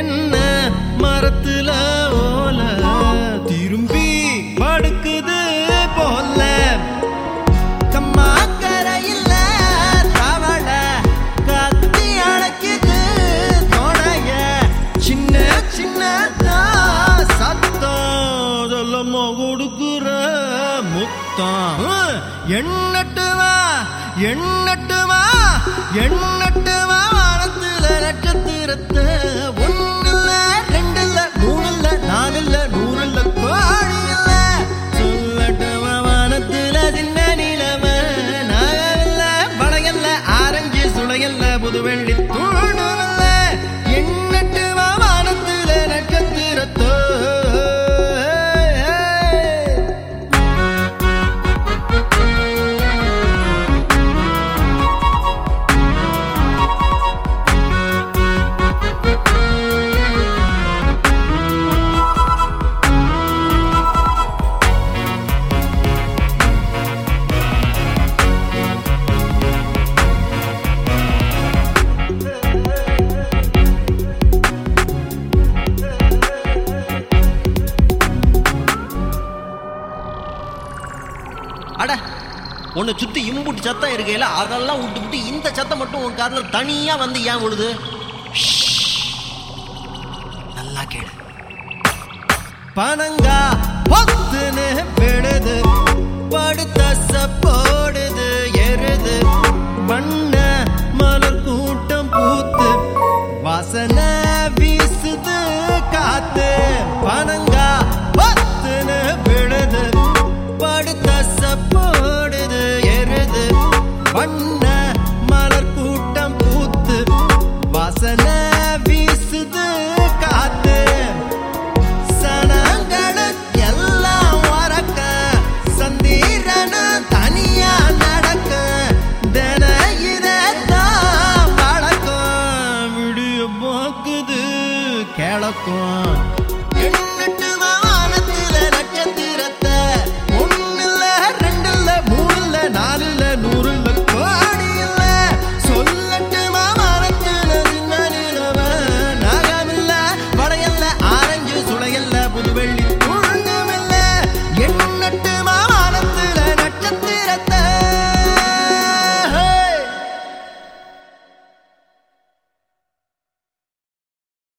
என்ன மரத்துல ஓல திரும்பி படுக்குது போல கம்மாக்கரையில தவளை கத்தி அழைக்குது தொடைய சின்ன சின்ன சத்தம் சொல்லமோ கொடுக்குற முத்தம் எண்ணட்டுவா எண்ணட்டுவா எண்ணட்டுவா வானத்துல நட்சத்திரத்தை ஒண்ணுல ரெண்டுல மூணுல நாலுல நூறுல கோடி இல்ல சொல்லட்டுவா வானத்துல சின்ன நிலவ நாகல்ல படையல்ல ஆரஞ்சு சுளையல்ல புதுவெள்ளி தூணுல எண்ணட்டுவா வானத்துல நட்சத்திரத்தோ அட உன்னை சுத்தி இம்புட்டு சத்தம் இருக்கையில அதெல்லாம் விட்டுவிட்டு இந்த சத்தம் மட்டும் உன் காதுல தனியா வந்து ஏன் விழுது ஷ்ஷ். நல்லா கேளு பனங்கா பொத்துன்னு விடுது படுத்த போடுது எருது வண்ண மலர் கூட்டம் பூத்து வாசனை வீசுது காத்து பனங்கா பொத்துன்னு விடுது படுத்த போடுது எருது வண்ண மலர் கூட்டம் பூத்து வாசனை வீசுது காத்து சனங்களுக்கெல்லாம் வரக்க சந்தீரனு தனியா நடக்க தின இதத்தான் வழக்கம் விடிய போக்குது கிழக்கும்